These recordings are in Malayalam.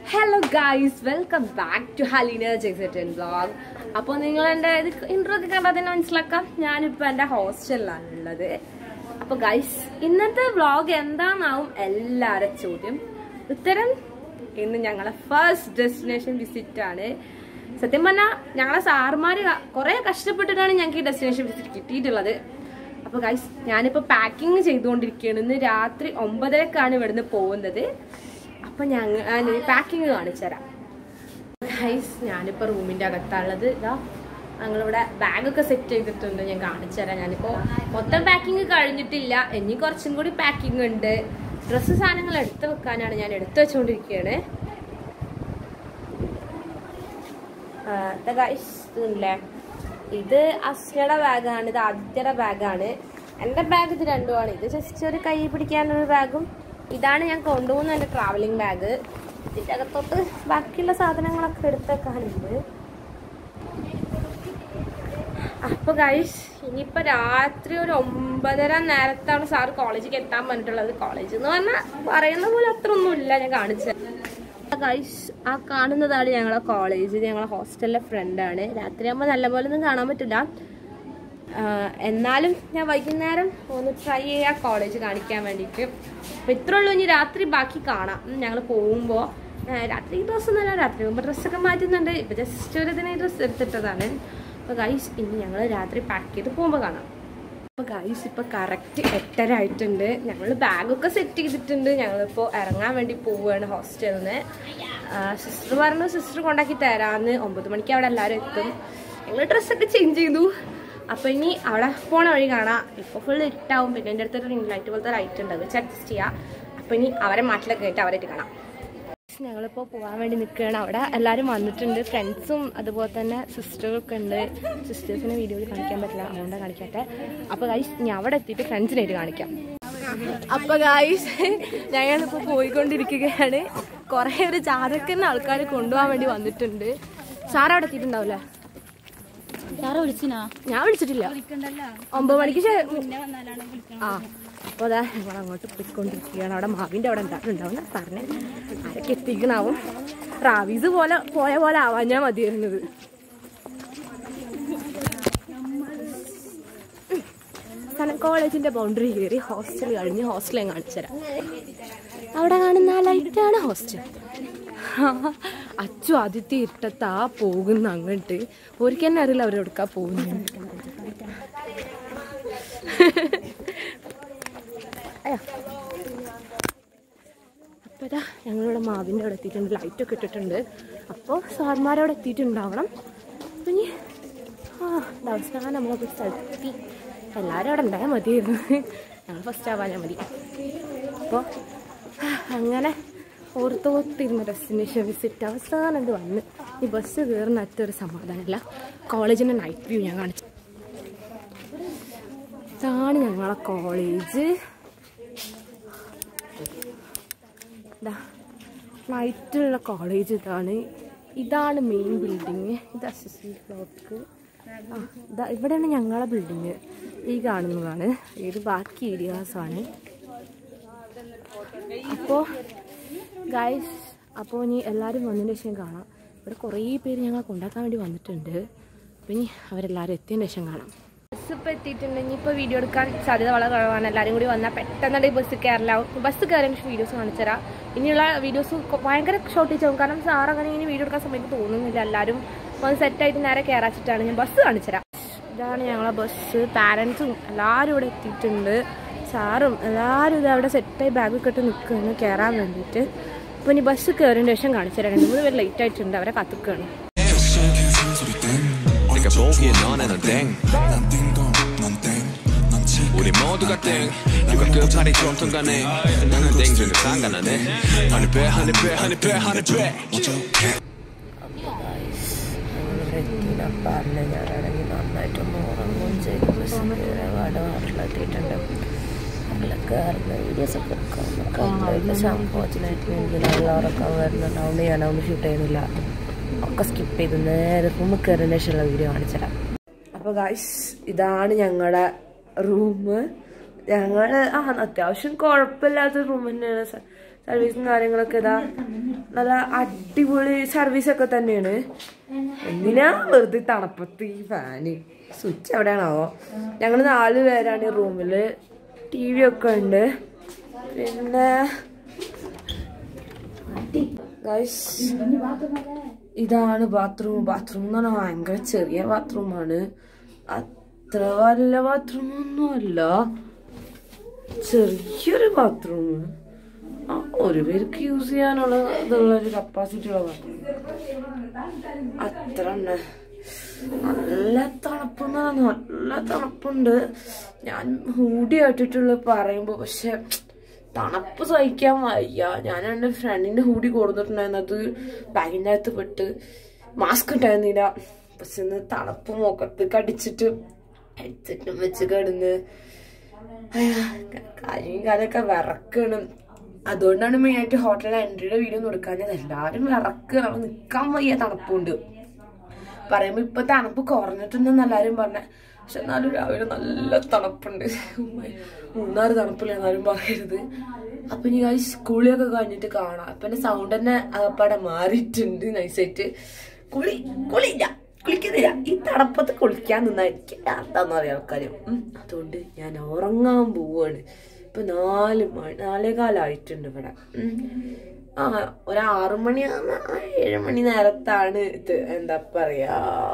Hello guys welcome back to Haleena ജെക്സറ്റൻ വ്ളോഗ് അപ്പോൾ നിങ്ങൾ എൻ്റെ ഇത് ഇൻട്രോ ഒക്കെ കണ്ടാൽ തന്നെ മനസ്സിലാക്കാം ഞാനിപ്പോൾ എൻ്റെ ഹോസ്റ്റലിലാണ് ഉള്ളത് അപ്പോൾ ഗൈസ് ഇന്നത്തെ വ്ളോഗ് എന്താണെന്നാവും എല്ലാവരുടെ ചോദ്യം ഉത്തരം ഇന്ന് ഞങ്ങളെ ഫസ്റ്റ് ഡെസ്റ്റിനേഷൻ വിസിറ്റ് ആണ് സത്യം പറഞ്ഞാൽ ഞങ്ങളെ സാറുമാർ കുറേ കഷ്ടപ്പെട്ടിട്ടാണ് ഞങ്ങൾക്ക് ഈ ഡെസ്റ്റിനേഷൻ വിസിറ്റ് കിട്ടിയിട്ടുള്ളത് അപ്പോൾ ഗൈസ് ഞാനിപ്പോൾ പാക്കിങ് ചെയ്തുകൊണ്ടിരിക്കുകയാണ് ഇന്ന് രാത്രി ഒമ്പതരക്കാണ് ഇവിടുന്ന് പോകുന്നത് അപ്പൊ ഞങ്ങൾ പാക്കിങ് കാണിച്ചു തരാം ഗൈസ് ഞാനിപ്പോ റൂമിന്റെ അകത്താണുള്ളത് ഇതാ ഞങ്ങളിവിടെ ബാഗൊക്കെ സെറ്റ് ചെയ്തിട്ടുണ്ട് ഞാൻ കാണിച്ചു തരാം ഞാനിപ്പോ മൊത്തം പാക്കിങ് കഴിഞ്ഞിട്ടില്ല ഇനി കുറച്ചും കൂടി പാക്കിംഗ് ഉണ്ട് ഡ്രസ്സ് സാധനങ്ങൾ എടുത്തു വെക്കാനാണ് ഞാൻ എടുത്തു വെച്ചുകൊണ്ടിരിക്കുകയാണ് ഗൈസ് ഇല്ലേ ഇത് അസ്നയുടെ ബാഗാണ് ഇത് ആദിത്യയുടെ ബാഗാണ് എൻ്റെ ബാഗ് ഇത് രണ്ടുമാണ് ഇത് ജസ്റ്റ് ഒരു കൈ പിടിക്കാനൊരു ബാഗും ഇതാണ് ഞാൻ കൊണ്ടുപോകുന്ന എൻ്റെ ട്രാവലിംഗ് ബാഗ് ഇതിൻ്റെ അകത്തോട്ട് ബാക്കിയുള്ള സാധനങ്ങളൊക്കെ എടുത്തേക്കാനുണ്ട് അപ്പൊ ഗൈസ് ഇനിയിപ്പോ രാത്രി ഒരു ഒമ്പതര നേരത്താണ് സാർ കോളേജിലേക്ക് എത്താൻ പറഞ്ഞിട്ടുള്ളത് കോളേജ് എന്ന് പറഞ്ഞാൽ പറയുന്ന പോലെ അത്ര ഒന്നുമില്ല ഞാൻ കാണിച്ചത് ഗൈസ് ആ കാണുന്നതാണ് ഞങ്ങളെ കോളേജ് ഞങ്ങളെ ഹോസ്റ്റലിലെ ഫ്രണ്ടാണ് രാത്രിയാകുമ്പോൾ നല്ലപോലെ ഒന്നും കാണാൻ പറ്റില്ല ആഹ് എന്നാലും ഞാൻ വൈകുന്നേരം ഒന്ന് ട്രൈ ചെയ്യാം കോളേജ് കാണിക്കാൻ വേണ്ടിയിട്ട് അപ്പം ഇത്രേ ഉള്ളൂ ഇനി രാത്രി ബാക്കി കാണാം ഞങ്ങൾ പോകുമ്പോൾ രാത്രി ദിവസം തന്നെ രാത്രി പോകുമ്പോൾ ഡ്രസ്സൊക്കെ മാറ്റുന്നുണ്ട് ഇപ്പം ജസ്റ്റ് ഒരു ഇതിനെ ഡ്രസ്സ് എടുത്തിട്ടതാണ് അപ്പോൾ ഗൈസ് ഇനി ഞങ്ങൾ രാത്രി പാക്ക് ചെയ്ത് പോകുമ്പോൾ കാണാം അപ്പോൾ ഗൈസ് ഇപ്പോൾ കറക്റ്റ് എട്ടര ആയിട്ടുണ്ട് ഞങ്ങൾ ബാഗൊക്കെ സെറ്റ് ചെയ്തിട്ടുണ്ട് ഞങ്ങളിപ്പോൾ ഇറങ്ങാൻ വേണ്ടി പോവുകയാണ് ഹോസ്റ്റലിൽ നിന്ന് സിസ്റ്റർ പറഞ്ഞു സിസ്റ്റർ കൊണ്ടാക്കി തരാമെന്ന് ഒമ്പത് മണിക്ക് അവിടെ എല്ലാവരും എത്തും ഞങ്ങൾ ഡ്രസ്സൊക്കെ ചേഞ്ച് ചെയ്തു അപ്പോൾ ഇനി അവിടെ പോണ വഴി കാണാം ഇപ്പോൾ ഫുൾ ഇട്ടാവും പിന്നെ എൻ്റെ അടുത്തൊരു റിംഗ് ലൈറ്റ് പോലത്തെ ലൈറ്റ് ഉണ്ട് അത് വെച്ച് അഡ്ജസ്റ്റ് ചെയ്യാം അപ്പോൾ ഇനി അവരെ മാറ്റിലൊക്കെ ആയിട്ട് അവരായിട്ട് കാണാം ഞങ്ങളിപ്പോൾ പോകാൻ വേണ്ടി നിൽക്കുകയാണ് അവിടെ എല്ലാവരും വന്നിട്ടുണ്ട് ഫ്രണ്ട്സും അതുപോലെ തന്നെ സിസ്റ്ററൊക്കെ ഉണ്ട് സിസ്റ്റേഴ്സിനെ വീഡിയോയിൽ കാണിക്കാൻ പറ്റില്ല അതുകൊണ്ടാണ് കാണിക്കാട്ടെ അപ്പോൾ ഗൈസ് ഞാൻ അവിടെ എത്തിയിട്ട് ഫ്രണ്ട്സിനായിട്ട് കാണിക്കാം അപ്പൊ ഗായ്സ് ഞങ്ങളിപ്പോ പോയിക്കൊണ്ടിരിക്കുകയാണ് കുറെ ഒരു ജാതക്കുന്ന ആൾക്കാർ കൊണ്ടുപോകാൻ വേണ്ടി വന്നിട്ടുണ്ട് സാർ അവിടെ എത്തിയിട്ടുണ്ടാവില്ലേ സാറ് വിളിച്ചിനാ ഞാൻ വിളിച്ചിട്ടില്ല ഒമ്പത് മണിക്ക് ശേ- ആ അപ്പൊ അതാ ഞങ്ങൾ അങ്ങോട്ട് പോയിക്കൊണ്ടിരിക്കുകയാണ് അവിടെ മാവിന്റെ അവിടെ ഉണ്ടാവും സാറിനെ ആരൊക്കെ എത്തിക്കണാവും റാവീസ് പോലെ പോയ പോലെ ആവാഞ്ഞാ മതിയായിരുന്നത് കാരണം കോളേജിന്റെ ബൗണ്ടറി കയറി ഹോസ്റ്റൽ കഴിഞ്ഞ് ഹോസ്റ്റൽ ഞാൻ കാണിച്ചുതരാം അവിടെ കാണുന്ന ആ ലൈറ്റാണ് ഹോസ്റ്റൽ അച്ചു ആദ്യത്തെ ഇരുട്ടത്താ പോകുന്ന അങ്ങോട്ട് ഒരിക്കൽ തന്നെ അറിയില്ല അവരെടുക്കാ പോകുന്നു അയ്യോ അപ്പോൾ ഇതാ ഞങ്ങളിവിടെ മാവിൻ്റെ അവിടെ എത്തിയിട്ടുണ്ട് ലൈറ്റൊക്കെ ഇട്ടിട്ടുണ്ട് അപ്പോൾ സാർമാരവിടെ എത്തിയിട്ടുണ്ടാവണം അപ്പം ഇനി ആ അവസാനം നമ്മളൊക്കെ സ്ഥലത്തെത്തി എല്ലാവരും അവിടെ ഉണ്ടായാൽ മതിയായിരുന്നു ഞങ്ങൾ ഫസ്റ്റ് ആവാഞ്ഞാൽ മതി അപ്പോൾ അങ്ങനെ ഓർത്തോത്തിരുന്ന ഡെസ്റ്റിനേഷൻ വിസിറ്റ് അവസാനം ഇത് വന്ന് ഈ ബസ് കയറുന്ന അറ്റൊരു സമാധാനമല്ല കോളേജിൻ്റെ നൈറ്റ് വ്യൂ ഞാൻ കാണിച്ചു ഇതാണ് ഞങ്ങളെ കോളേജ് ഇതാ നൈറ്റുള്ള കോളേജ് ഇതാണ് ഇതാണ് മെയിൻ ബിൽഡിങ് ഇത് അസിസ്റ്റന്റ് ബ്ലോക്ക് ആ ഇതാ ഇവിടെയാണ് ഞങ്ങളെ ബിൽഡിങ് ഈ കാണുന്നതാണ് ഇത് ബാക്കി ഏരിയാസാണ് അപ്പോൾ ഗൈസ് അപ്പോൾ ഇനി എല്ലാവരും വന്നതിന് ശേഷം കാണാം ഇവിടെ കുറേ പേര് ഞങ്ങളെ കൊണ്ടാക്കാൻ വേണ്ടി വന്നിട്ടുണ്ട് അപ്പോൾ ഇനി അവരെല്ലാവരും എത്തിയതിന് ശേഷം കാണാം ബസ് ഇപ്പോൾ എത്തിയിട്ടുണ്ട് ഇനിയിപ്പോൾ വീഡിയോ എടുക്കാൻ സാധ്യത വളരെ കുറവാണ് എല്ലാവരും കൂടി വന്നാൽ പെട്ടെന്ന് ഈ ബസ് കയറില്ലാവും ബസ് കയറിയ വീഡിയോസ് കാണിച്ചു തരാം ഇനിയുള്ള വീഡിയോസ് ഭയങ്കര ഷോർട്ടേജ് ആവും കാരണം സാർ അങ്ങനെ ഇനി വീഡിയോ എടുക്കാൻ സമയത്ത് തോന്നുന്നില്ല എല്ലാവരും വന്ന് സെറ്റായിട്ട് നേരെ കയറാച്ചിട്ടാണ് ഞാൻ ബസ് കാണിച്ചു തരാം ഇതാണ് ഞങ്ങളെ ബസ് പാരൻസും എല്ലാവരും ഇവിടെ എത്തിയിട്ടുണ്ട് സാറും എല്ലാവരും ഇത് അവിടെ സെറ്റായി ബാഗൊക്കെ ഇട്ട് നിൽക്കുകയാണ് കയറാൻ വേണ്ടിയിട്ട് അപ്പോൾ ഇനി ബസ് കയറിയതിന് ശേഷം കാണിച്ചു തരാം രണ്ട് മൂന്ന് പേര് ലേറ്റ് ആയിട്ടുണ്ട് അവരെ കത്തുക്കുകയാണ് 내가 보기엔 너네는 땡 우리 모두가 땡 누가 끝판이 좋든 간에 나는 땡 중에 상관하네 하늘배 하늘배 하늘배 하늘배 പറഞ്ഞ് ഞാനാണെങ്കിൽ നന്നായിട്ടൊന്ന് ഉറങ്ങുകയും ചെയ്തു ബസ്സിൽ ഒരുപാട് നാട്ടിലെത്തിയിട്ടുണ്ട് അതിൽ കയറുന്ന വീഡിയോസൊക്കെ എടുക്കാം സംഭവത്തിനായിട്ട് എനിക്ക് നല്ല ഉറക്കം വരുന്നുണ്ടാവുകൊണ്ട് ഞാനതൊന്നും ഷൂട്ട് ചെയ്യുന്നില്ല ഒക്കെ സ്കിപ്പ് ചെയ്ത് നേരെ റൂമിൽ കയറിയതിന് ശേഷമുള്ള വീഡിയോ കാണിച്ചുതരാം അപ്പോൾ ഗായ്സ് ഇതാണ് ഞങ്ങളുടെ റൂം ഞങ്ങൾ ആ അത്യാവശ്യം കുഴപ്പമില്ലാത്ത റൂം തന്നെയാണ് സ- സർവീസും കാര്യങ്ങളൊക്കെ ഇതാ നല്ല അടിപൊളി സർവീസൊക്കെ തന്നെയാണ് എന്തിനാ വെറുതെ തണുപ്പത്ത് ഈ ഫാന് സ്വിച്ച് എവിടെയാണാവോ ഞങ്ങൾ നാല് പേരാണ് ഈ റൂമില് ടി വി ഒക്കെ ഉണ്ട് പിന്നെ Guys, ഇതാണ് ബാത്റൂം ബാത്റൂം എന്ന് പറഞ്ഞാൽ ഭയങ്കര ചെറിയ ബാത്റൂമാണ് അത്ര വലിയ ബാത്റൂം ഒന്നും അല്ല ചെറിയൊരു ബാത്റൂം ആ ഒരു പേർക്ക് യൂസ് ചെയ്യാനുള്ള ഇതുള്ള ഒരു കപ്പാസിറ്റി ഉള്ള ബാത്റൂം അത്ര തന്നെ നല്ല തണുപ്പെന്ന് പറഞ്ഞാൽ നല്ല തണുപ്പുണ്ട് ഞാൻ ഹൂഡി ആട്ടിട്ടുള്ള പറയുമ്പോ പക്ഷെ തണുപ്പ് സഹിക്കാൻ വയ്യ ഞാൻ എൻ്റെ ഫ്രണ്ടിന്റെ ഹൂഡി കൊടുത്തിട്ടുണ്ടായിരുന്നു അത് ബാഗിൻ്റെ അകത്ത് പെട്ട് മാസ്ക് ഉണ്ടായിരുന്നില്ല പക്ഷെ ഇന്ന് തണുപ്പ് മുഖത്ത് കടിച്ചിട്ട് ഹെഡ്സെറ്റും വെച്ച് കിടന്ന് കാര്യം കാലൊക്കെ വിറക്കണം അതുകൊണ്ടാണ് മെയിനായിട്ട് ഹോട്ടൽ എൻട്രിയുടെ വീഡിയോ ഒന്നും എടുക്കാഞ്ഞത് എല്ലാവരും വിറക്കണം അവിടെ നിൽക്കാൻ വയ്യ തണുപ്പുണ്ട് പറയുമ്പോ ഇപ്പൊ തണുപ്പ് കുറഞ്ഞിട്ടുണ്ടെന്ന് എല്ലാരും പറഞ്ഞ പക്ഷെ എന്നാലും രാവിലെ നല്ല തണുപ്പുണ്ട് മൂന്നാറ് തണുപ്പില്ല എന്നാലും പറയരുത് അപ്പൊ ഇനി ആ സ്കൂളിലൊക്കെ കഴിഞ്ഞിട്ട് കാണാം അപ്പൊ എന്റെ സൗണ്ട് തന്നെ അകപ്പാടെ മാറിയിട്ടുണ്ട് നൈസായിട്ട് കുളി കുളിയില്ല കുളിക്കുന്നില്ല ഈ തണുപ്പത്ത് കുളിക്കാൻ നിന്നായിരിക്കും എന്താന്ന് പറയാം ആൾക്കാര് ഉം. അതുകൊണ്ട് ഞാൻ ഉറങ്ങാൻ പോവാണ് ഇപ്പൊ നാല് മണി നാലേകാലായിട്ടുണ്ട് ഇവിടെ ഉം. ആ ഒരു ആറു മണി ഏഴ് മണി നേരത്താണ് ഇത് എന്താ പറയാ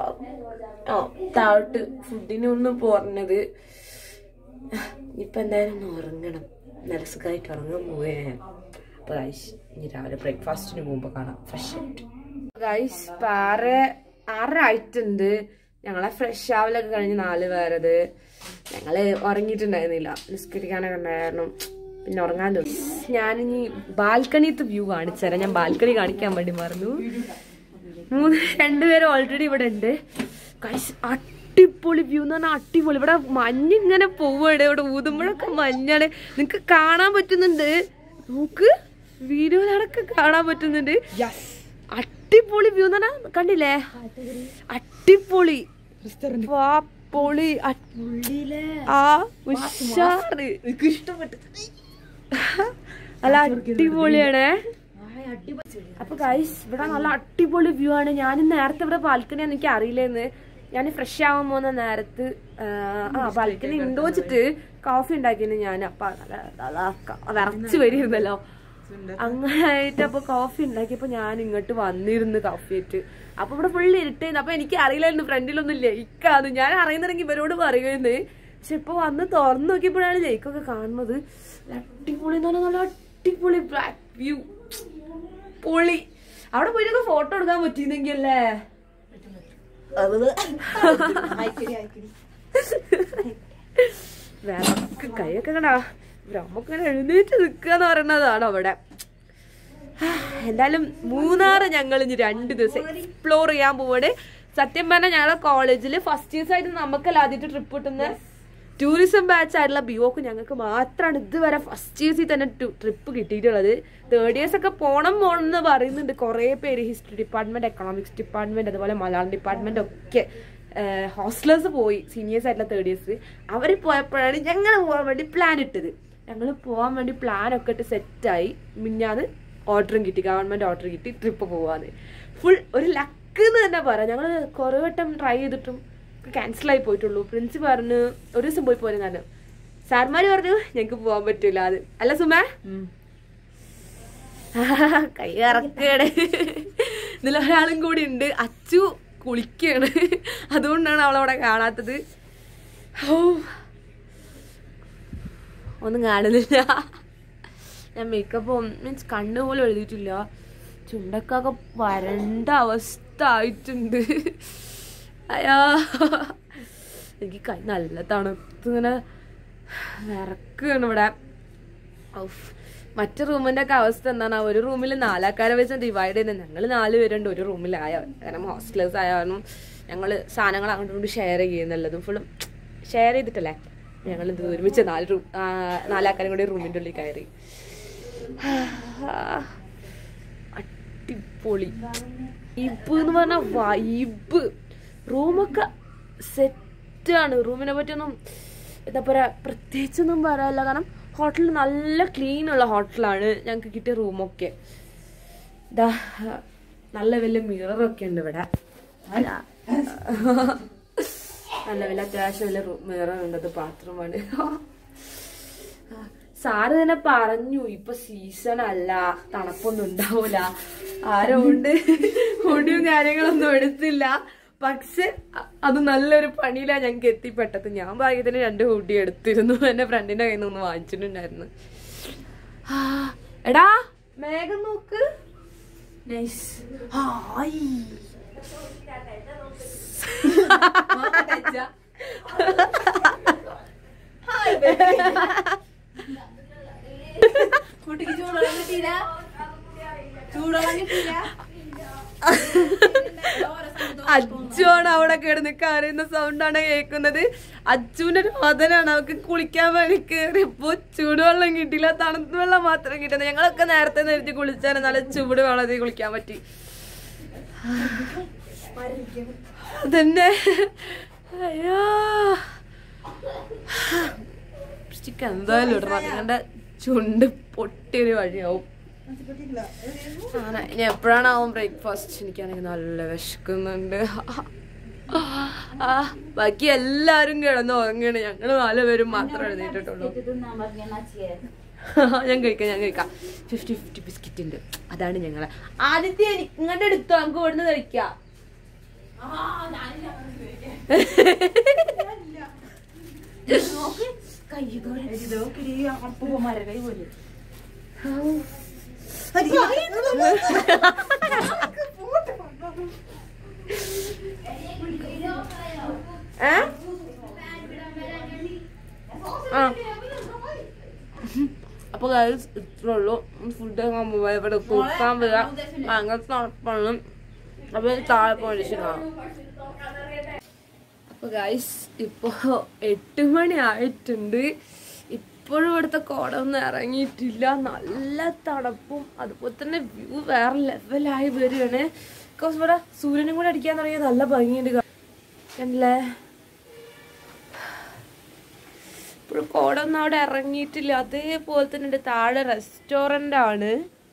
ആ താഴോട്ട് ഫുഡിന് ഒന്ന് പോർണത് ഇപ്പൊ എന്തായാലും ഒന്ന് ഉറങ്ങണം നല്ല സുഖമായിട്ട് ഉറങ്ങാൻ പോവേ അപ്പൊ ഗൈസ് ഇനി രാവിലെ ബ്രേക്ക്ഫാസ്റ്റിന് മുമ്പ് കാണാം ഫ്രഷ് ആയിട്ട് ഗൈസ് ആറ് ആറര ആയിട്ടുണ്ട് ഞങ്ങളെ ഫ്രഷ് ആവലൊക്കെ കഴിഞ്ഞ് നാല് പേരത് ഞങ്ങള് ഉറങ്ങിയിട്ടുണ്ടായിരുന്നില്ല നിസ്കരിക്കാനൊക്കെ ഉണ്ടായിരുന്നു പിന്നെ ഉറങ്ങാൻ തോന്നി ഞാനിനി ബാൽക്കണിത്തെ വ്യൂ കാണിച്ചുതരാം ഞാൻ ബാൽക്കണി കാണിക്കാൻ വേണ്ടി മറന്നു മൂന്ന് രണ്ടുപേരും ഓൾറെഡി ഇവിടെ ഉണ്ട് ഗൈസ് അടിപൊളി വ്യൂ എന്ന് പറഞ്ഞാൽ അടിപൊളി ഇവിടെ മഞ്ഞ് ഇങ്ങനെ പോവാണ് ഇവിടെ ഊതുമ്പോഴൊക്കെ മഞ്ഞാണ് നിങ്ങക്ക് കാണാൻ പറ്റുന്നുണ്ട് നോക്ക് വീഡിയോയിലടക്കം കാണാൻ പറ്റുന്നുണ്ട് അടിപൊളി വ്യൂ എന്ന് പറഞ്ഞാൽ കണ്ടില്ലേ അടിപൊളി വാ, പൊളി അ- ആ ഉഷാറ് ഇഷ്ടപ്പെട്ടു നല്ല അടിപൊളിയാണ് അപ്പൊ ഗൈസ് ഇവിടെ നല്ല അടിപൊളി വ്യൂ ആണ് ഞാൻ നേരത്തെ ഇവിടെ ബാൽക്കണി എനിക്ക് അറിയില്ലെന്ന് ഞാൻ ഫ്രഷ് ആവാൻ പോകുന്ന നേരത്ത് ആ, ആ ബാൽക്കണി ഉണ്ടോ വെച്ചിട്ട് കോഫി ഉണ്ടാക്കിയിരുന്നു ഞാൻ അപ്പൊ നല്ല നല്ല ക- വിറച്ച് വരുന്നല്ലോ അങ്ങനായിട്ട് അപ്പൊ കോഫി ഉണ്ടാക്കിയപ്പോ ഞാൻ ഇങ്ങോട്ട് വന്നിരുന്നു കോഫി ആയിട്ട് അപ്പൊ ഇവിടെ ഫുള്ള് ഇരുട്ടായിരുന്നു അപ്പൊ എനിക്ക് അറിയില്ലായിരുന്നു ഫ്രണ്ടിലൊന്നും ലയിക്കാന്ന് ഞാൻ അറിയുന്നുണ്ടെങ്കിൽ ഇവരോട് പറയുന്നത് പക്ഷെ ഇപ്പൊ വന്ന് തുറന്നു നോക്കിയപ്പോഴാണ് ലൈക്കൊക്കെ കാണുന്നത് നല്ല അടിപൊളി എന്ന് പറഞ്ഞാൽ നല്ല അടിപൊളി ബ്ലാക്ക് വ്യൂ പൊളി അവിടെ പോയിട്ട് ഫോട്ടോ എടുക്കാൻ പറ്റിയിരുന്നെങ്കിൽ അല്ലേ വിറക്ക് കൈയൊക്കെ കണ്ടാ ബ്രഹ്മൊക്കെ ഇങ്ങനെ എഴുന്നേറ്റ് നിൽക്കുക എന്ന് പറയുന്നതാണ് അവിടെ എന്തായാലും മൂന്നാറ് ഞങ്ങൾ ഇനി രണ്ട് ദിവസം എക്സ്പ്ലോർ ചെയ്യാൻ പോവാണ് സത്യം പറഞ്ഞാൽ ഞങ്ങളെ കോളേജിൽ ഫസ്റ്റ് ഇയേഴ്സ് ആയിട്ട് നമുക്കല്ല ആദ്യമായിട്ട് ട്രിപ്പ് കിട്ടുന്ന ടൂറിസം ബാച്ച് ആയിട്ടുള്ള ബിയോക്ക് ഞങ്ങൾക്ക് മാത്രമാണ് ഇതുവരെ ഫസ്റ്റ് ഇയേഴ്സിൽ തന്നെ ട്രിപ്പ് കിട്ടിയിട്ടുള്ളത് തേർഡ് ഇയേഴ്സ് ഒക്കെ പോണം പോണം എന്ന് പറയുന്നുണ്ട് കുറേ പേര് ഹിസ്റ്ററി ഡിപ്പാർട്ട്മെന്റ് എക്കണോമിക്സ് ഡിപ്പാർട്ട്മെന്റ് അതുപോലെ മലയാളം ഡിപ്പാർട്ട്മെന്റ് ഒക്കെ ഹോസ്റ്റലേഴ്സ് പോയി സീനിയേഴ്സ് ആയിട്ടുള്ള തേർഡ് ഇയേഴ്സ് അവർ പോയപ്പോഴാണ് ഞങ്ങൾ പോകാൻ വേണ്ടി പ്ലാൻ ഇട്ടത് ഞങ്ങൾ പോകാൻ വേണ്ടി പ്ലാൻ ഒക്കെ ഇട്ട് സെറ്റായി മിഞ്ഞാന്ന് ഓർഡറും കിട്ടി ഗവൺമെന്റ് ഓർഡർ കിട്ടി ട്രിപ്പ് പോവാന്ന് ഫുൾ ഒരു ലക്ക് എന്ന് തന്നെ പറയാം ഞങ്ങൾ കുറേ വട്ടം ട്രൈ ചെയ്തിട്ടും ക്യാൻസൽ ആയി പോയിട്ടുള്ളൂ പ്രിൻസി പറഞ്ഞു ഒരു ദിവസം പോയി പോലും ഞാൻ സാർമാര് പറഞ്ഞു ഞങ്ങൾക്ക് പോകാൻ പറ്റൂല അത് അല്ല സുമേ കൈ ഇറക്കുകയാണ് ഇതിൽ ഒരാളും കൂടി ഉണ്ട് അച്ചു കുളിക്കുകയാണ് അതുകൊണ്ടാണ് അവളവിടെ കാണാത്തത് ഓ ഒന്നും കാണുന്നില്ല ഞാൻ മേക്കപ്പ് മീൻസ് കണ്ണ് പോലും എഴുതിയിട്ടില്ല ചുണ്ടക്കൊക്കെ വരണ്ട അവസ്ഥ ആയിട്ടുണ്ട് അയ്യാ എനിക്ക് കൈ നല്ല തണുത്ത് ഇങ്ങനെ വിറക്കുകയാണ് ഇവിടെ ഔഫ്. മറ്റു റൂമിന്റെ ഒക്കെ അവസ്ഥ എന്താണ് ഒരു റൂമിൽ നാലാൾക്കാരെ വെച്ച് ഡിവൈഡ് ചെയ്യുന്നത് ഞങ്ങൾ നാല് പേരുണ്ട് ഒരു റൂമിലായ കാരണം ഹോസ്റ്റലേഴ്സ് ആയ കാരണം ഞങ്ങൾ സാധനങ്ങൾ അങ്ങോട്ടും ഇങ്ങോട്ടും ഷെയർ ചെയ്യുന്നുള്ളതും ഫുള്ളും ഷെയർ ചെയ്തിട്ടല്ലേ ഞങ്ങൾ ഇത് ഒരുമിച്ച് നാല് റൂം നാലാൾക്കാരും കൂടി റൂമിന്റെ ഉള്ളിൽ കയറി അടിപൊളി വൈബ് എന്ന് പറഞ്ഞ വൈബ് റൂമൊക്കെ സെറ്റാണ് റൂമിനെ പറ്റിയൊന്നും എന്താ പറയാ പ്രത്യേകിച്ചൊന്നും പറയാനില്ല കാരണം ഹോട്ടൽ നല്ല ക്ലീൻ ഉള്ള ഹോട്ടലാണ് ഞങ്ങൾക്ക് കിട്ടിയ റൂമൊക്കെ ഇതാ നല്ല വലിയ മിററൊക്കെ ഉണ്ട് ഇവിടെ അതാ. നല്ല വലിയ അത്യാവശ്യം വലിയ മിറർ ഉണ്ട് അത് ബാത്റൂമാണ് സാറ് തന്നെ പറഞ്ഞു ഇപ്പൊ സീസൺ അല്ല തണുപ്പൊന്നും ഉണ്ടാവൂല ആരോണ്ട് ഒടിയും കാര്യങ്ങളൊന്നും എടുത്തില്ല പക്ഷെ അ- അത് നല്ലൊരു പണിയിലാണ് ഞങ്ങൾക്ക് എത്തിപ്പെട്ടത് ഞാൻ ഭാഗ്യത്തിന് രണ്ട് ഹുഡി എടുത്തിരുന്നു എന്റെ ഫ്രണ്ടിന്റെ കയ്യിൽ നിന്ന് ഒന്ന് വാങ്ങിച്ചിട്ടുണ്ടായിരുന്നു ആ, എടാ മേഘം നോക്ക് നൈസ് ഹായ് കുട്ടിക്ക് ചൂടുവെള്ളം കിട്ടിയില്ല ചൂടുവെള്ളം കിട്ടിയില്ല അച്ചുവാണ് അവിടെ കിടന്ന് കരയുന്ന സൗണ്ടാണ് കേൾക്കുന്നത് അച്ചുവിന്റെ രോദനാണ് അവർക്ക് കുളിക്കാൻ വേണ്ടി കയറിയപ്പോ ചൂടുവെള്ളം കിട്ടിയില്ല തണുത്ത വെള്ളം മാത്രം കിട്ടുന്നത് ഞങ്ങളൊക്കെ നേരത്തെ നേരത്തെ കുളിച്ചാൽ നല്ല ചൂട് വെള്ളത്തിൽ കുളിക്കാൻ പറ്റി അതന്നെ അയ്യോ ചിക്കൻ എന്തായാലും ഇടണം നിങ്ങളുടെ ചുണ്ട് പൊട്ടിയൊരു വഴിയാവും ആണ്. ഇനി എപ്പോഴാണാവും ബ്രേക്ക്ഫാസ്റ്റ് എനിക്കാണെങ്കിൽ നല്ല വിശക്കുന്നുണ്ട് ആ ബാക്കി എല്ലാരും കിടന്ന് ഉറങ്ങണ് ഞങ്ങള് നാലുപേരും മാത്രം എഴുന്നേറ്റിട്ടുള്ളൂ തിന്നാൻ പറഞ്ഞ നച്ചിയെ ഞാൻ കഴിക്കാം ഞാൻ കഴിക്കാം ഫിഫ്റ്റി ഫിഫ്റ്റി ബിസ്ക്കറ്റ് ഉണ്ട് അതാണ് ഞങ്ങളെ ആദ്യത്തെ ഇങ്ങോട്ട് എടുത്തോ നമുക്ക് ഇവിടുന്ന് കഴിക്കാം നോക്ക് കൈ നോക്കി അപ്പൂപ്പന്മാരെ കൈ പോലെ ഏ ആ അപ്പൊ ഗൈസ് ഇത്രേ ഉള്ളൂ ഫുഡ് ഇവിടെ കൂക്കാൻ വരാം ഭയങ്കര തണുപ്പാണ് അപ്പൊ ഇത് താഴെ പോയി കാണാം അപ്പൊ ഗൈസ് ഇപ്പോ എട്ട് മണി ആയിട്ടുണ്ട് ഇപ്പോഴും ഇവിടുത്തെ കോടൊന്നും ഇറങ്ങിയിട്ടില്ല നല്ല തണുപ്പും അതുപോലെ തന്നെ വ്യൂ വേറെ ലെവലായി വരികയാണ് ബിക്കോസ് ഇവിടെ സൂര്യനും കൂടെ അടിക്കാൻ തുടങ്ങിയ നല്ല ഭംഗിയുണ്ട് കണ്ടില്ലേ ഇപ്പോഴും കോടൊന്നും അവിടെ ഇറങ്ങിയിട്ടില്ല അതേപോലെ തന്നെ ഉണ്ട് താഴെ റെസ്റ്റോറന്റ് ആണ്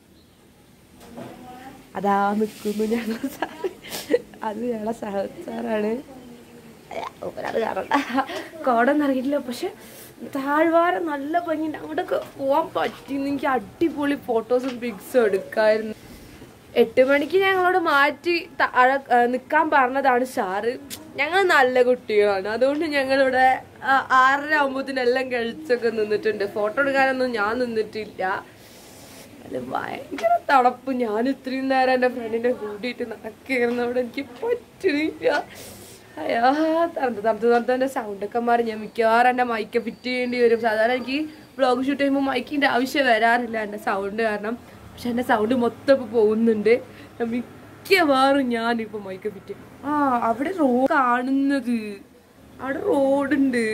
അതാ നിൽക്കുന്നു ഞങ്ങൾ സാറ് അത് ഞങ്ങളെ സഹദ് സാറാണ് അത് കാരണം കോടൊന്നും ഇറങ്ങിയിട്ടില്ല പക്ഷെ താഴ്വാരം നല്ല ഭംഗിയുണ്ട് അങ്ങോട്ടൊക്കെ പോകാൻ പറ്റിയെന്ന് എനിക്ക് അടിപൊളി ഫോട്ടോസും പിക്സും എടുക്കായിരുന്നു എട്ട് മണിക്ക് ഞങ്ങളോട് മാറ്റി താഴെ നിൽക്കാൻ പറഞ്ഞതാണ് സാറ് ഞങ്ങൾ നല്ല കുട്ടികളാണ് അതുകൊണ്ട് ഞങ്ങളിവിടെ ആ, ആറര ആകുമ്പോഴത്തേനെല്ലാം കഴിച്ചൊക്കെ നിന്നിട്ടുണ്ട് ഫോട്ടോ എടുക്കാനൊന്നും ഞാൻ നിന്നിട്ടില്ല അത് ഭയങ്കര തണുപ്പ് ഞാൻ ഇത്രയും നേരം എൻ്റെ ഫ്രണ്ടിനെ കൂട്ടിയിട്ട് നടക്കുകയായിരുന്നു അവിടെ എനിക്ക് പറ്റുന്നില്ല അയ്യാ തണുത്ത് തണുത്ത് തണുത്ത് എൻ്റെ സൗണ്ടൊക്കെ മാറി ഞാൻ മിക്കവാറും എൻ്റെ മൈക്ക് ഫിറ്റ് ചെയ്യേണ്ടി വരും സാധാരണ എനിക്ക് വ്ളോഗ് ഷൂട്ട് ചെയ്യുമ്പോൾ മൈക്കിൻ്റെ ആവശ്യം വരാറില്ല എൻ്റെ സൗണ്ട് കാരണം പക്ഷെ എൻ്റെ സൗണ്ട് മൊത്തം ഇപ്പോൾ പോകുന്നുണ്ട് ഞാൻ മിക്കവാറും ഞാനിപ്പോൾ മൈക്ക് ഫിറ്റ് ചെയ്യും ആ അവിടെ റോഡ് കാണുന്നത് അവിടെ റോഡുണ്ട്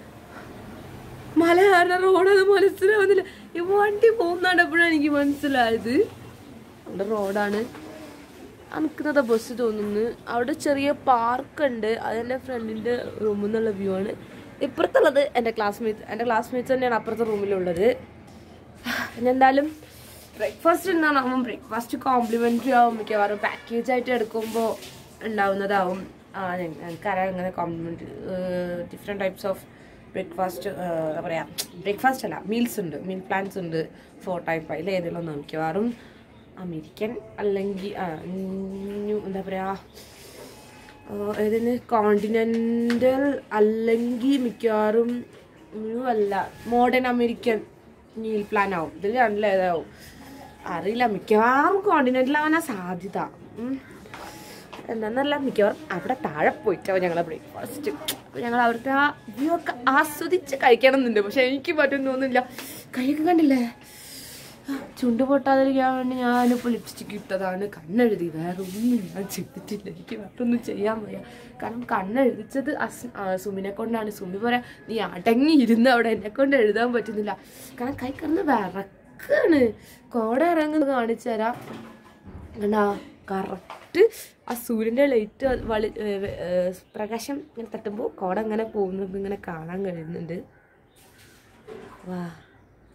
മല കാരണം റോഡ് അത് മനസ്സിലാവുന്നില്ല ഈ വണ്ടി പോകുന്നപ്പോഴാണ് എനിക്ക് മനസ്സിലായത് അവിടെ റോഡാണ് ആ നിൽക്കുന്നത് ബസ് തോന്നുന്നു അവിടെ ചെറിയ പാർക്ക് ഉണ്ട് അതെൻ്റെ ഫ്രണ്ടിൻ്റെ റൂമിൽ നിന്നുള്ള വ്യൂ ആണ് ഇപ്പുറത്തുള്ളത് എൻ്റെ ക്ലാസ്മേറ്റ്സ് എൻ്റെ ക്ലാസ്മേറ്റ്സ് തന്നെയാണ് അപ്പുറത്തെ റൂമിലുള്ളത് പിന്നെ എന്തായാലും ബ്രേക്ക്ഫാസ്റ്റ് ഉണ്ടാവും ബ്രേക്ക്ഫാസ്റ്റ് കോംപ്ലിമെൻ്ററി ആവും മിക്കവാറും പാക്കേജ് ആയിട്ട് എടുക്കുമ്പോൾ ഉണ്ടാവുന്നതാവും ആ ഞ- ഞങ്ങൾക്കറിയാം ഇങ്ങനെ complimentary different types of breakfast എന്താ പറയുക ബ്രേക്ക്ഫാസ്റ്റ് അല്ല മീൽസ് ഉണ്ട് മീൽ പ്ലാൻസ് ഉണ്ട് ഫോർ ടൈപ്പ് അതിൽ ഏതെങ്കിലും ഒന്ന് മിക്കവാറും അമേരിക്കൻ അല്ലെങ്കിൽ ആ, ന്യൂ എന്താ പറയുക ഇതിന് കോണ്ടിനെൻ്റൽ അല്ലെങ്കിൽ മിക്കവാറും ന്യൂ അല്ല മോഡേൺ അമേരിക്കൻ മീൽ പ്ലാൻ ആവും ഇതിൽ രണ്ടിലേതാവും അറിയില്ല മിക്കവാറും കോണ്ടിനെൻ്റൽ ആവാനാ സാധ്യത ഉം. എന്താന്നല്ല മിക്കവാറും അവിടെ താഴെ പോയിട്ടാവും ഞങ്ങളെ ബ്രേക്ക്ഫാസ്റ്റ് അപ്പോൾ ഞങ്ങൾ അവിടുത്തെ ആ വ്യൂ ഒക്കെ ആസ്വദിച്ച് കഴിക്കണം എന്നുണ്ട് പക്ഷെ എനിക്ക് പറ്റുമെന്ന് തോന്നുന്നില്ല കൈയൊക്കെ കണ്ടില്ലേ ചുണ്ട് പൊട്ടാതിരിക്കാൻ വേണ്ടി ഞാനിപ്പോൾ ലിപ്സ്റ്റിക്ക് ഇട്ടതാണ് കണ്ണെഴുതി വേറെ ഒന്നും ഞാൻ ചെയ്തിട്ടില്ല എനിക്ക് വേറൊന്നും ചെയ്യാൻ വയ്യ കാരണം കണ്ണെഴുതിച്ചത് അസ് ആ, സുമിനെ കൊണ്ടാണ് സുമി പറയാ നീ അടങ്ങി ഇരുന്ന് അവിടെ എന്നെ കൊണ്ട് എഴുതാൻ പറ്റുന്നില്ല കാരണം കൈ കിടന്ന് വിറക്കാണ് കോട ഇറങ്ങുന്നത് കാണിച്ചു തരാം കണ്ടാ കറക്റ്റ് ആ സൂര്യൻ്റെ ലൈറ്റ് വളി ഏ, ഏ, പ്രകാശം ഇങ്ങനെ തട്ടുമ്പോൾ കോട ഇങ്ങനെ പോകുന്നത് ഇങ്ങനെ കാണാൻ കഴിയുന്നുണ്ട് വാ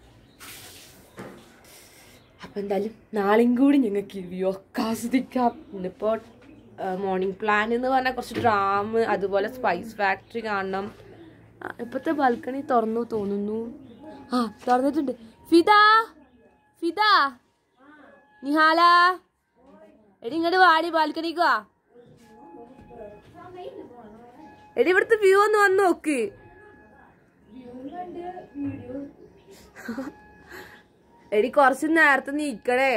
അപ്പം എന്തായാലും നാളെയും കൂടി ഞങ്ങൾക്ക് വ്യൂ ഒക്കെ ആസ്വദിക്കാം ഇന്നിപ്പോൾ മോർണിംഗ് പ്ലാൻ എന്ന് പറഞ്ഞാൽ കുറച്ച് ഡ്രാം അതുപോലെ സ്പൈസ് ഫാക്ടറി കാണണം ആ, ഇപ്പോഴത്തെ ബാൽക്കണി തുറന്നു തോന്നുന്നു ആ തുറന്നിട്ടുണ്ട് ഫിദ ഫിദ നിഹാല എടി ഇങ്ങോട്ട് വാടി ബാൽക്കണിക്ക് വാ എടി ഇവിടുത്തെ വ്യൂ ഒന്ന് വന്ന് നോക്ക് എടി കുറച്ച് നേരത്തെ നീക്കണേ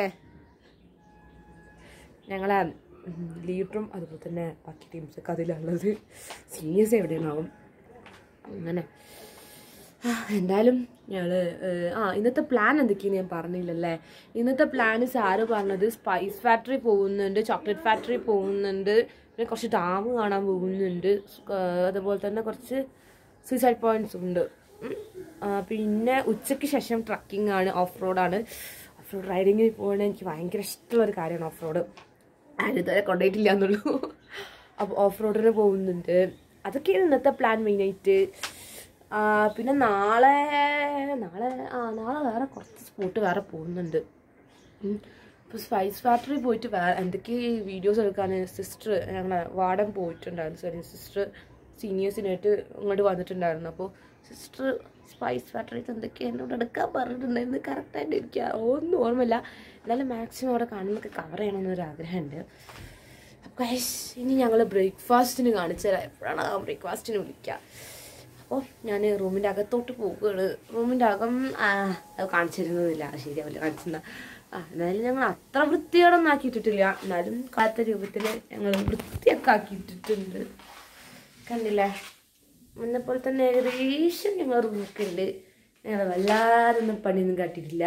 ഞങ്ങളെ ലീഡറും അതുപോലെ തന്നെ ബാക്കി ടീംസൊക്കെ അതിലുള്ളത് സീനിയേഴ്സ് എവിടെയുണ്ടാവും അങ്ങനെ ആ, എന്തായാലും ഞങ്ങള് ഏഹ്, ആ ഇന്നത്തെ പ്ലാൻ എന്തൊക്കെയാന്ന് ഞാൻ പറഞ്ഞില്ലല്ലേ ഇന്നത്തെ പ്ലാൻ സാറ് പറഞ്ഞത് സ്പൈസ് ഫാക്ടറി പോകുന്നുണ്ട് ചോക്ലേറ്റ് ഫാക്ടറി പോകുന്നുണ്ട് പിന്നെ കുറച്ച് ഡാം കാണാൻ പോകുന്നുണ്ട് ഏഹ്, അതുപോലെ തന്നെ കുറച്ച് സൂസൈഡ് പോയിന്റ്സ് ഉണ്ട് ഉം. ആ, പിന്നെ ഉച്ചയ്ക്ക് ശേഷം ട്രക്കിംഗ് ആണ് ഓഫ് റോഡാണ് ഓഫ് റോഡ് റൈഡിങ്ങിന് പോകണത് എനിക്ക് ഭയങ്കര ഇഷ്ടമുള്ള ഒരു കാര്യമാണ് ഓഫ് റോഡ് ആരും ഇതുവരെ കൊണ്ടുപോയിട്ടില്ല എന്നുള്ളൂ അപ്പോൾ ഓഫ് റോഡിന് പോകുന്നുണ്ട് അതൊക്കെയാണ് ഇന്നത്തെ പ്ലാൻ മെയിനായിട്ട് ആ, പിന്നെ നാളെ നാളെ ആ നാളെ വേറെ കുറച്ച് സ്പോട്ട് വേറെ പോകുന്നുണ്ട് ഇപ്പോൾ സ്പൈസ് ഫാക്ടറി പോയിട്ട് വേറെ എന്തൊക്കെ വീഡിയോസ് എടുക്കാൻ സിസ്റ്റർ ഞങ്ങളെ വാർഡൻ പോയിട്ടുണ്ടായിരുന്നു സോറി സിസ്റ്റർ സീനിയേഴ്സിനായിട്ട് ഇങ്ങോട്ട് വന്നിട്ടുണ്ടായിരുന്നു അപ്പോൾ സിസ്റ്റർ സ്പൈസ് ഫാക്ടറിക്ക് എന്തൊക്കെയാണ് എന്നോട് എടുക്കാൻ പറഞ്ഞിട്ടുണ്ടായിരുന്നു കറക്റ്റായിട്ട് എനിക്ക് ഒന്നും ഓർമ്മയില്ല എന്നാലും മാക്സിമം അവിടെ കാണുന്നതൊക്കെ കവർ ചെയ്യണമെന്നൊരു ആഗ്രഹമുണ്ട് അപ്പോൾ guys, ഇനി ഞങ്ങൾ ബ്രേക്ക്ഫാസ്റ്റിന് കാണിച്ചു തരാം എപ്പോഴാണ് ആ ബ്രേക്ക്ഫാസ്റ്റിന് വിളിക്കുക അപ്പോൾ ഞാൻ റൂമിൻ്റെ അകത്തോട്ട് പോവുകയാണ് റൂമിൻ്റെ അകം ആ, അത് കാണിച്ചിരുന്നതില്ല ശരിയാവില്ല കാണിച്ചിരുന്ന ആ എന്നാലും ഞങ്ങൾ അത്ര വൃത്തിയോടൊന്നും ആക്കിയിട്ടിട്ടില്ല എന്നാലും കാലത്തെ രൂപത്തിൽ ഞങ്ങൾ വൃത്തിയൊക്കെ ആക്കിയിട്ടിട്ടുണ്ട് കണ്ടില്ലേ മുന്നെ പോലെ തന്നെ ഏകദേശം ഞങ്ങൾ റൂമൊക്കെ ഉണ്ട് ഞങ്ങൾ വല്ലാതൊന്നും പണിയൊന്നും കാട്ടിയിട്ടില്ല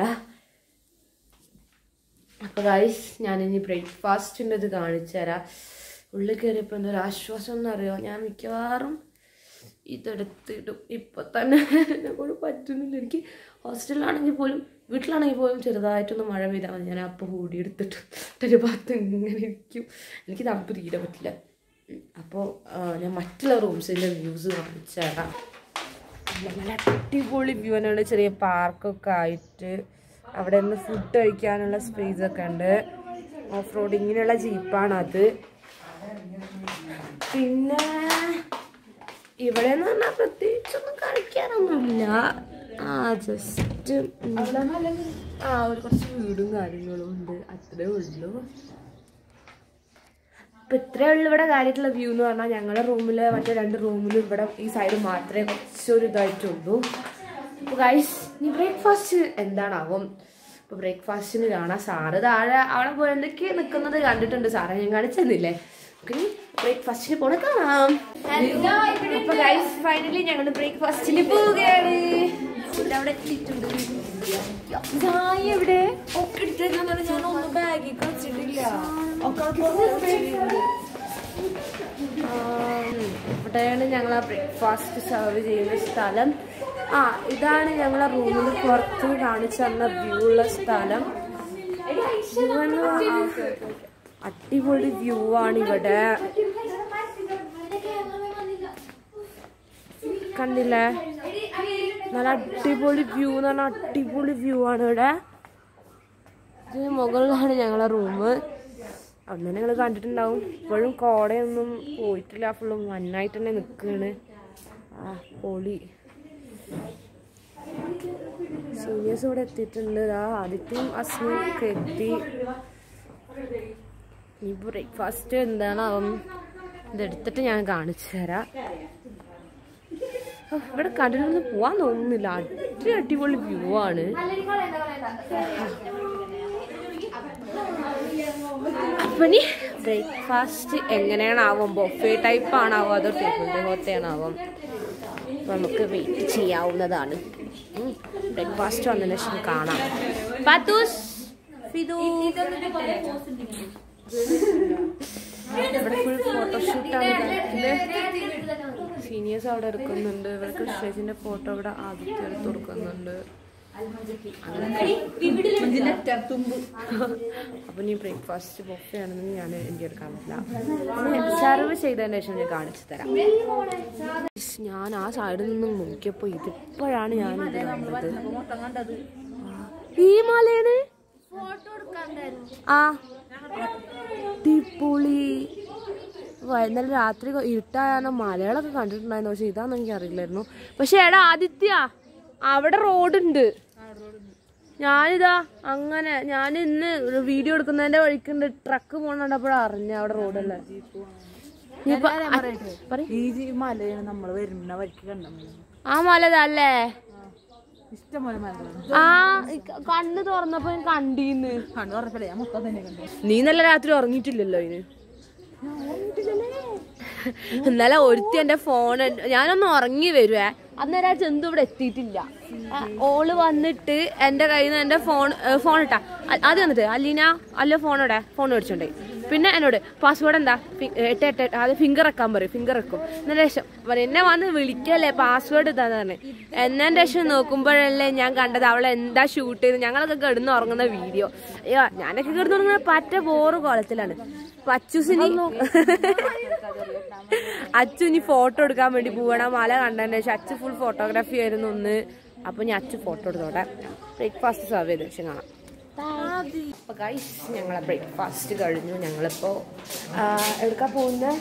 അപ്പോൾ ഗൈസ് ഞാനിനി ബ്രേക്ക്ഫാസ്റ്റിൻ്റെ ഇത് കാണിച്ചു തരാം ഉള്ളിൽ കയറിയപ്പോൾ എന്തൊരു ആശ്വാസം എന്നറിയോ ഞാൻ മിക്കവാറും ഇതെടുത്തിടും ഇപ്പൊ തന്നെ എന്നെ കൊണ്ട് പറ്റുന്നില്ല എനിക്ക് ഹോസ്റ്റലിലാണെങ്കിൽ പോലും വീട്ടിലാണെങ്കിൽ പോലും ചെറുതായിട്ടൊന്ന് മഴ പെയ്താൽ മതി ഞാൻ അപ്പോൾ കൂടി എടുത്തിട്ട് ഒരു ഭാഗത്ത് ഇങ്ങനെ ഇരിക്കും എനിക്ക് തണുപ്പ് തീരെ പറ്റില്ല അപ്പോൾ ഞാൻ മറ്റുള്ള റൂംസിൻ്റെ വ്യൂസ് കാണിച്ചു തരാം നല്ല നല്ല അടിപൊളി വ്യൂ തന്നെയാണ് ചെറിയ പാർക്കൊക്കെ ആയിട്ട് അവിടെ നിന്ന് ഫുഡ് കഴിക്കാനുള്ള സ്പേസ് ഒക്കെ ഉണ്ട് ഓഫ് റോഡിങ്ങിനുള്ള ജീപ്പാണത് പിന്നെ ഇവിടെ എന്ന് പറഞ്ഞാൽ പ്രത്യേകിച്ചൊന്നും കളിക്കാനൊന്നുമില്ല ആ ജസ്റ്റ് ആ ഒരു കുറച്ച് വീടും കാര്യങ്ങളും ഉണ്ട് അത്രേ ഉള്ളൂ അപ്പൊ ഇത്രേ ഉള്ളൂ ഇവിടെ കാര്യമായിട്ടുള്ള വ്യൂ എന്ന് പറഞ്ഞാൽ ഞങ്ങളുടെ റൂമിൽ മറ്റേ രണ്ട് റൂമിലും ഇവിടെ ഈ സൈഡ് മാത്രമേ കുറച്ചൊരു ഇതായിട്ടുള്ളൂ അപ്പോൾ ഗൈസ് ഇനി ബ്രേക്ക്ഫാസ്റ്റ് എന്താണാവും ഇപ്പോൾ ബ്രേക്ക്ഫാസ്റ്റിന് കാണാം സാറ് താഴെ അവിടെ പോയി എന്തൊക്കെ നിൽക്കുന്നത് കണ്ടിട്ടുണ്ട് സാറെ ഞാൻ കാണിച്ചെന്നില്ലേ ബ്രേക്ക്ഫാസ്റ്റിന് പോണ കാണാം അപ്പൊ ഗൈസ് ഫൈനലി ഞങ്ങൾ ബ്രേക്ക്ഫാസ്റ്റിന് പോവുകയാണ് ഫുഡ് അവിടെ എത്തിയിട്ടുണ്ട് ചായ എവിടെ ഒക്കെ എടുത്തേക്കാന്ന് ഞാൻ ഒന്നും ബാഗിൽ വെച്ചിട്ടില്ല ആം, ഇവിടെയാണ് ഞങ്ങൾ ആ ബ്രേക്ക്ഫാസ്റ്റ് സെർവ് ചെയ്യുന്ന സ്ഥലം ആ ഇതാണ് ഞങ്ങളെ റൂമിൽ പുറത്ത് കാണിച്ചു തന്ന വ്യൂ ഉള്ള സ്ഥലം View എന്ന് പറഞ്ഞാ- അടിപൊളി വ്യൂ ആണ് ഇവിടെ കണ്ടില്ലേ നല്ല അടിപൊളി വ്യൂ എന്ന് പറഞ്ഞാൽ അടിപൊളി വ്യൂ ആണ് ഇവിടെ ഇതിന് മുകളിലാണ് ഞങ്ങളെ റൂം അന്ന് നിങ്ങൾ കണ്ടിട്ടുണ്ടാവും ഇപ്പോഴും കോടയൊന്നും പോയിട്ടില്ല ഫുള്ളും മണ്ണായിട്ട് തന്നെ നിൽക്കുകയാണ് ആ പൊളി സീനിയേഴ്സ് ഇവിടെ എത്തിയിട്ടുണ്ട് ആ ആദിത്യം അസ്മിയും ഒക്കെ എത്തി ഈ ബ്രേക്ക്ഫാസ്റ്റ് എന്താണാവും ഇതെടുത്തിട്ട് ഞാൻ കാണിച്ചു തരാം ഓ, ഇവിടെ കണ്ടിട്ടൊന്നും പോവാൻ തോന്നുന്നില്ല അടി അടിപൊളി വ്യൂ ആണ് അപ്പനി ബ്രേക്ക്ഫാസ്റ്റ് എങ്ങനെയാണാവും ബൊഫേ ടൈപ്പ് ആണാവോ അതോ ടേബിൾ ഹോട്ടയാണാവും നമുക്ക് വെയിറ്റ് ചെയ്യാവുന്നതാണ് ബ്രേക്ക്ഫാസ്റ്റ് വന്നതിന് ശേഷം കാണാം പാത്തൂസ് ഫിദു ഇവിടെ ഫുൾ ഫോട്ടോഷൂട്ടാണ് ബാക്കില് സീനിയേഴ്സ് അവിടെ എടുക്കുന്നുണ്ട് ഇവിടെ കൃഷ്ണേജിന്റെ ഫോട്ടോ ഇവിടെ ആദ്യത്തെ എടുത്ത് കൊടുക്കുന്നുണ്ട് അപ്പൊ നീ ബ്രേക്ക്ഫാസ്റ്റ് ബൊഫെ ആണെന്ന് ഞാൻ എനിക്ക് എടുക്കാൻ പറ്റില്ല സെർവ് ചെയ്തതിന് ശേഷം ഞാൻ കാണിച്ചു തരാം ഞാൻ ആ സൈഡിൽ നിന്നും നോക്കിയപ്പോ ഇതിപ്പോഴാണ് ഞാൻ ഇത് കണ്ടത് ഈ മലയാണ് ആ അടിപൊളി വ- ഇന്നലെ രാത്രി കൊ- ഇരുട്ടായ മലയാളമൊക്കെ കണ്ടിട്ടുണ്ടായിരുന്നു പക്ഷെ ഇതാന്ന് എനിക്ക് അറിയില്ലായിരുന്നു പക്ഷെ എടാ ആദിത്യ അവിടെ റോഡുണ്ട് ഞാനിതാ അങ്ങനെ ഞാൻ ഇന്ന് വീഡിയോ എടുക്കുന്നതിന്റെ വഴിക്കുണ്ട് ട്രക്ക് പോകണപ്പോഴാ അറിഞ്ഞ അവിടെ റോഡല്ലേ ഇനിയിപ്പോ അ- പറയ്. ഈ ജി- മലയാണ് നമ്മൾ വരുന്ന വഴിക്ക് കണ്ട ആ മല ഇതല്ലേ ഇഷ്ടംപോലെ മലകളാണ് ആ ഈ ക- കണ്ണ് തുറന്നപ്പോ ഞാൻ കണ്ടീന്ന് കണ്ടു പറഞ്ഞപ്പോഴേ ഞാൻ മൊത്തം തന്നെ കണ്ടു നീ നല്ല രാത്രി ഉറങ്ങിയിട്ടില്ലല്ലോ ഇതിന് ഇന്നലെ ഒരുത്തി എന്റെ ഫോൺ ഞാനൊന്ന് ഉറങ്ങി വരുവേ അന്നേരം ആ ജന്തു ഇവിടെ എത്തിയിട്ടില്ല ആ, ഓള് വന്നിട്ട് എന്റെ കയ്യിൽ നിന്ന് എന്റെ ഫോൺ ഫോൺ ഇട്ടാ അ- ആദ്യം വന്നിട്ട് അലീന അല്ല ഫോൺ ഇവിടെ ഫോൺ മേടിച്ചോണ്ടേ പിന്നെ എന്നോട് പാസ്വേഡ് എന്താ ഫി- എട്ട് എട്ട് എട്ട് അത് ഫിംഗർ വെക്കാൻ പറയും ഫിംഗർ വെക്കും എന്നിട്ട് ശേഷം പറയും, എന്നെ വന്ന് വിളിക്കല്ലേ പാസ്വേഡ് ഇതാന്ന് പറഞ്ഞു എന്നെ ശേഷം നോക്കുമ്പോഴല്ലേ ഞാൻ കണ്ടത് അവളെ എന്താ ഷൂട്ട് ചെയ്ത് ഞങ്ങളൊക്കെ കിടന്ന് ഉറങ്ങുന്ന വീഡിയോ അയ്യോ ഞാനൊക്കെ കിടന്ന് ഉറങ്ങുന്ന പറ്റ ബോറ് കോലത്തിലാണ് പച്ചൂസിനി അച്ചു ഇനി ഫോട്ടോ എടുക്കാൻ വേണ്ടി പോവണം മല കണ്ടതിന് ശേഷം അച്ചു ഫുൾ ഫോട്ടോഗ്രാഫി ആയിരുന്നു ഒന്ന് അപ്പൊ ഞാൻ അച്ചു ഫോട്ടോ എടുത്തോട്ടെ ബ്രേക്ക്ഫാസ്റ്റ് സെർവ് ചെയ്ത ശേഷം കാണാം അപ്പൊ ഗൈസ് ഞങ്ങളെ ബ്രേക്ക്ഫാസ്റ്റ് കഴിഞ്ഞു ഞങ്ങളിപ്പോ ആ, എവിടുക്കാ പോകുന്നത്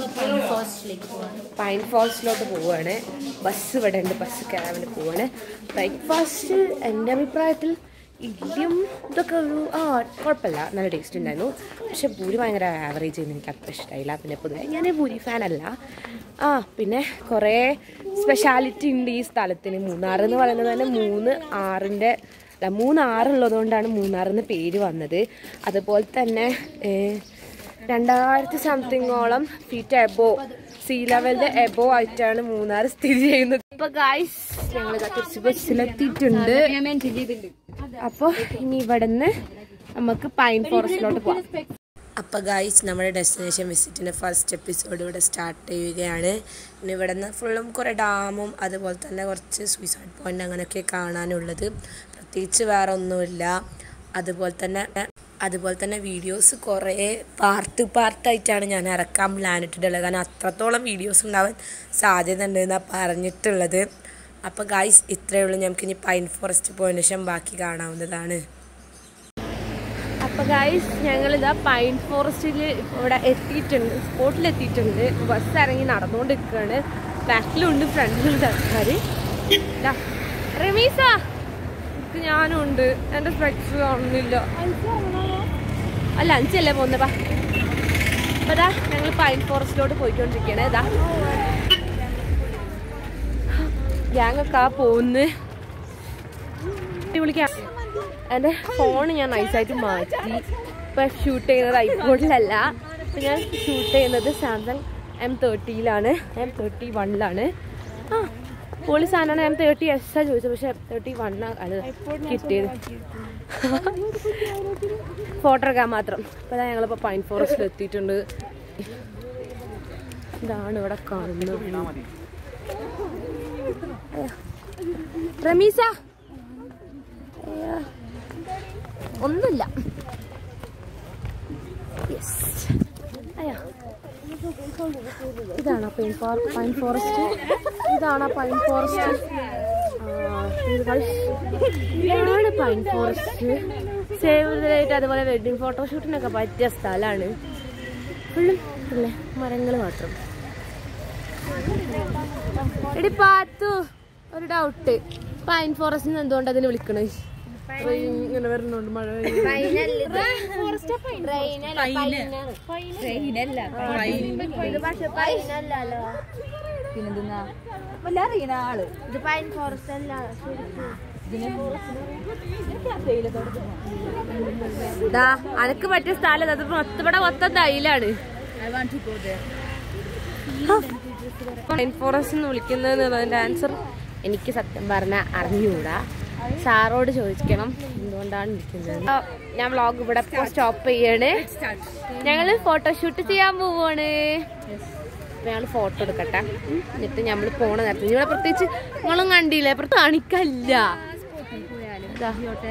പൈൻ ഫോൾസിലോട്ട് പോവുകയാണ് ബസ് ഇവിടെ ഉണ്ട് ബസ് കയറാൻ വേണ്ടി പോവാണ് ബ്രേക്ക്ഫാസ്റ്റ് എൻ്റെ അഭിപ്രായത്തിൽ ഇഡ്ഡലിയും ഇതൊക്കെ ഒരു ആ കുഴപ്പമില്ല നല്ല ടേസ്റ്റ് ഉണ്ടായിരുന്നു പക്ഷെ പൂരി ഭയങ്കര ആവറേജ് ചെയ്യുന്ന എനിക്ക് അത്ര ഇഷ്ടമായില്ല പിന്നെ പൊതുവെ ഞാൻ പൂരി ഫാനല്ല ആ പിന്നെ കുറേ സ്പെഷ്യാലിറ്റി ഉണ്ട് ഈ സ്ഥലത്തിന് മൂന്നാർ എന്ന് പറയുന്നത് തന്നെ മൂന്ന് ആറിൻ്റെ അല്ല മൂന്ന് ആറുള്ളതുകൊണ്ടാണ് മൂന്നാർ എന്ന് പേര് വന്നത് അതുപോലെ തന്നെ ഏഹ്, രണ്ടായിരത്തി സംതിങ്ങോളം ഫീറ്റ് എബോ സീ ലെവലിന്റെ എബോ ആയിട്ടാണ് മൂന്നാർ സ്ഥിതി ചെയ്യുന്നത് ഇപ്പൊ ഗായ്സ് ഞങ്ങൾ തിരിച്ച് ബസ്സിലെത്തിയിട്ടുണ്ട് അപ്പൊ ഇനി ഇവിടുന്ന് നമുക്ക് പൈൻ ഫോറസ്റ്റിലോട്ട് പോവാം അപ്പോൾ ഗായ്സ് നമ്മുടെ ഡെസ്റ്റിനേഷൻ വിസിറ്റിൻ്റെ ഫസ്റ്റ് എപ്പിസോഡ് ഇവിടെ സ്റ്റാർട്ട് ചെയ്യുകയാണ് ഇനി ഇവിടെ നിന്ന് ഫുള്ളും കുറേ ഡാമും അതുപോലെ തന്നെ കുറച്ച് സൂയിസൈഡ് പോയിന്റ് അങ്ങനെയൊക്കെ കാണാനുള്ളത് പ്രത്യേകിച്ച് വേറെ ഒന്നുമില്ല അതുപോലെ തന്നെ അതുപോലെ തന്നെ വീഡിയോസ് കുറേ പാർട്ട് പാർട്ടായിട്ടാണ് ഞാൻ ഇറക്കാൻ പ്ലാൻ ഇട്ടിട്ടുള്ളത് കാരണം അത്രത്തോളം വീഡിയോസ് ഉണ്ടാവാൻ സാധ്യത ഉണ്ട് എന്നാണ് പറഞ്ഞിട്ടുള്ളത് അപ്പോൾ ഗായ്സ് ഇത്രയേ ഉള്ളൂ നമുക്കിനി പൈൻ ഫോറസ്റ്റ് പോയതിനു ശേഷം ബാക്കി കാണാവുന്നതാണ് അപ്പൊ ഗൈസ് ഞങ്ങൾ ഇതാ പൈൻ ഫോറസ്റ്റിൽ ഇവിടെ എത്തിയിട്ടുണ്ട് സ്പോട്ടിൽ എത്തിയിട്ടുണ്ട് ബസ് ഇറങ്ങി നടന്നുകൊണ്ട് നിൽക്കുകയാണ് ബാക്കിലുണ്ട് ഫ്രണ്ടിലുണ്ട് ആൾക്കാർ റമീസ എനിക്ക് ഞാനും ഉണ്ട് എൻ്റെ സ്പെക്സ് കാണുന്നില്ല അല്ല അഞ്ചല്ലേ പോകുന്നത് ബാ അപ്പൊ ഇതാ ഞങ്ങൾ പൈൻ ഫോറസ്റ്റിലോട്ട് പോയിക്കൊണ്ടിരിക്കുകയാണ് ഇതാ ഗ്യാങ്ങൊക്കെ ആ പോകുന്നു വിളിക്കാം എൻ്റെ ഫോൺ ഞാൻ നൈസായിട്ട് മാറ്റി ഇപ്പം ഷൂട്ട് ചെയ്യുന്നത് ഐഫോണിലല്ല ഇപ്പം ഞാൻ ഷൂട്ട് ചെയ്യുന്നത് സാംസങ് എം തേർട്ടിയിലാണ് എം തേർട്ടി വണ്ണിലാണ് ആ പൊളി സാധനമാണ് എം തേർട്ടി എസ് ആ ചോദിച്ചത് പക്ഷെ എം തേർട്ടി വണ്ണാണ് അത് കിട്ടിയത് ഫോട്ടോ എടുക്കാൻ മാത്രം ഇപ്പം അതാ ഞങ്ങളിപ്പോൾ പൈൻ ഫോറസ്റ്റിൽ എത്തിയിട്ടുണ്ട് ഇതാണ് ഇവിടെ കാണുന്നത് റമീസ അയ്യോ. ഒന്നുമില്ല യെസ് അയ്യോ ഇതാണോ പൈൻ ഫോർ പൈൻ ഫോറസ്റ്റ് ഇതാണോ പൈൻ ഫോറസ്റ്റ് ഇതാണ് പൈൻ ഫോറസ്റ്റ് സേവ് ഡേറ്റ് അതുപോലെ വെഡിങ് ഫോട്ടോഷൂട്ടിനൊക്കെ പറ്റിയ സ്ഥലമാണ് ഫുള്ളും അല്ലേ മരങ്ങൾ മാത്രം എടി പാത്തു ഒരു ഡൗട്ട് പൈൻ ഫോറസ്റ്റിന് എന്തുകൊണ്ട് അതിന് വിളിക്കണേ ഇങ്ങനെ വരുന്നുണ്ട് മഴ പിന്നെന്താ വല്ല അറിയണ ആള് ഇത് പൈൻ ഫോറസ്റ്റ് അല്ല ദാ അനക്ക് പറ്റിയ സ്ഥലം അത് മൊത്തം ഇവിടെ മൊത്തം തൈലാണ് I want to go there pine forest എന്ന് വിളിക്കുന്നത് എന്നുള്ളതിന്റെ ആൻസർ എനിക്ക് സത്യം പറഞ്ഞാൽ അറിഞ്ഞുകൂടാ സാറോട് ചോദിക്കണം എന്തുകൊണ്ടാണ് വിളിക്കുന്നത് ആ, ഞാൻ വ്ളോഗ് ഇവിടെ സ്റ്റോപ്പ് ചെയ്യാണ് ഞങ്ങൾ ഫോട്ടോഷൂട്ട് ചെയ്യാൻ പോവാണ് അപ്പൊ ഞങ്ങൾ ഫോട്ടോ എടുക്കട്ടെ ഉം. എന്നിട്ട് നമ്മൾ പോണ നേരത്തെ ഇവിടെ പ്രത്യേകിച്ച് നിങ്ങളും കണ്ടില്ലേ പുറത്ത് കാണിക്കല്ല ദാ.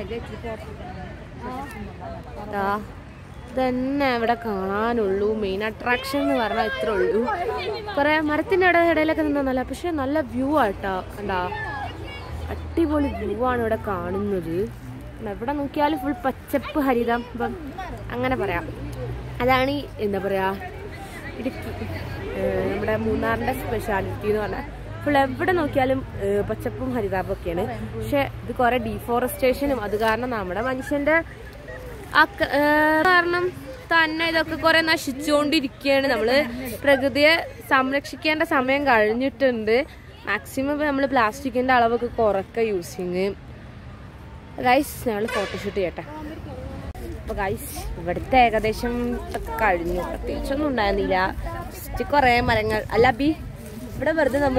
ദാ. ഇതന്നെ ഇവിടെ കാണാനുള്ളൂ മെയിൻ അട്രാക്ഷൻ എന്ന് പറഞ്ഞാൽ ഇത്രേ ഉള്ളൂ കുറെ മരത്തിന്റെ ഇട ഇടയിലൊക്കെ നിന്നാ നല്ല പക്ഷെ നല്ല വ്യൂ ആട്ടോ കണ്ടാ അടിപൊളി വ്യൂ ആണ് ഇവിടെ കാണുന്നത് എവിടെ നോക്കിയാലും ഫുൾ പച്ചപ്പ് ഹരിതം ഇപ്പം അങ്ങനെ പറയാം അതാണ് ഈ എന്താ പറയാ ഇടുക്കി ഏഹ് നമ്മുടെ മൂന്നാറിന്റെ സ്പെഷ്യാലിറ്റി എന്ന് പറഞ്ഞാൽ ഫുൾ എവിടെ നോക്കിയാലും ഏഹ് പച്ചപ്പും ഹരിതാപം ഒക്കെയാണ് പക്ഷെ ഇത് കുറെ ഡീഫോറസ്റ്റേഷനും അത് കാരണം നമ്മുടെ മനുഷ്യന്റെ ആ ക- ഏഹ് കാരണം തന്നെ ഇതൊക്കെ കുറെ നശിച്ചുകൊണ്ടിരിക്കുകയാണ് നമ്മള് പ്രകൃതിയെ സംരക്ഷിക്കേണ്ട സമയം കഴിഞ്ഞിട്ടുണ്ട് മാക്സിമം നമ്മൾ പ്ലാസ്റ്റിക്കിന്റെ അളവൊക്കെ കുറക്ക യൂസിങ് ഗൈസ് ഞങ്ങൾ ഫോട്ടോഷൂട്ട് ചെയ്യട്ടെ അപ്പൊ ഗൈസ് ഇവിടുത്തെ ഏകദേശം ഒക്കെ കഴിഞ്ഞു പ്രത്യേകിച്ചൊന്നും ഉണ്ടായിരുന്നില്ല ജസ്റ്റ് കുറേ മരങ്ങൾ അല്ല ബി ഇവിടെ വെറുതെ നമ്മൾ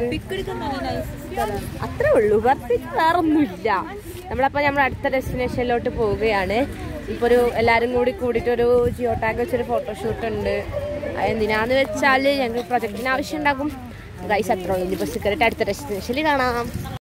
അത്രേ ഉള്ളൂ പ്രത്യേകിച്ച് വേറെ ഒന്നുമില്ല നമ്മളപ്പോ നമ്മൾ അടുത്ത ഡെസ്റ്റിനേഷനിലോട്ട് പോവുകയാണ് ഇപ്പൊ ഒരു എല്ലാരും കൂടി കൂടിയിട്ട് ഒരു ജിയോ ടാഗ് വെച്ചൊരു ഫോട്ടോഷൂട്ട് ഉണ്ട് അത് എന്തിനാന്ന് വെച്ചാൽ ഞങ്ങൾക്ക് പ്രൊജക്റ്റിന് ആവശ്യം ഉണ്ടാകും ഗൈസ് അത്ര ഉള്ളൂ ഇനിയിപ്പോൾ സിഗരറ്റ് അടുത്ത ഡെസ്റ്റിനേഷനിൽ കാണാം